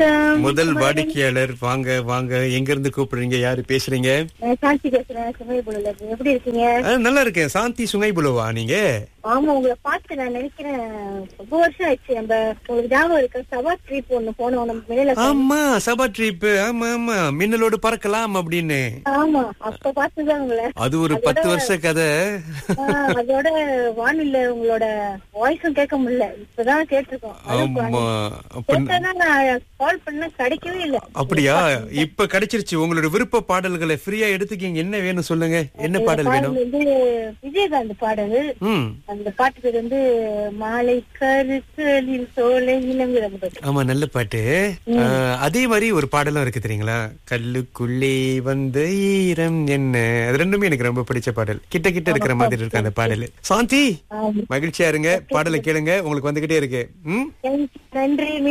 வணக்கம் முதல் வாடிக்கையாளர் வாங்க வாங்க எங்க இருந்து கூப்பிடுறீங்க யாரு பேசுறீங்க நான் சாந்தி பேசுறேன் சுமைபுல எப்படி இருக்கீங்க ஆ, நல்லா இருக்கேன் சாந்தி சுங்கைபுலவா நீங்க ஆமா உங்களை பார்த்து நான் நினைக்கிறேன் ரொம்ப வருஷம் ஆயிடுச்சு நம்ம உங்களுக்கு ஞாபகம் இருக்க சவா ட்ரிப் ஒண்ணு போனோம் நம்ம மேல ஆமா சபா ட்ரிப் ஆமா ஆமா மின்னலோடு பறக்கலாம் அப்படின்னு ஆமா அப்ப பார்த்துதான் உங்களை அது ஒரு பத்து வருஷ கதை ஆ, அதோட வானில உங்களோட வாய்ஸும் கேட்க முடியல இப்பதான் கேட்டிருக்கோம் ஆமா அப்ப கேட்டா நான் கால் பண்ண கிடைக்கவே இல்ல அப்படியா இப்ப கிடைச்சிருச்சு உங்களோட விருப்ப பாடல்களை ஃப்ரீயா எடுத்துக்கீங்க என்ன வேணும் சொல்லுங்க என்ன பாடல் வேணும் பாடல் வந்து விஜயகாந்த் பாடல் ம் அந்த பாட்டு பேர் வந்து மாலை கருக்களில் சோலை இளங்கிற பாட்டு ஆமா நல்ல பாட்டு ஆ, அதே மாதிரி ஒரு பாடலும் இருக்கு தெரியுங்களா கல்லுக்குள்ளே வந்த ஈரம் என்ன அது ரெண்டுமே எனக்கு ரொம்ப பிடிச்ச பாடல் கிட்ட கிட்ட இருக்கிற மாதிரி இருக்கு அந்த பாடல் சாந்தி ஆமா. மகிழ்ச்சியா இருங்க பாடலை கேளுங்க உங்களுக்கு வந்துகிட்டே இருக்கு ம் நன்றி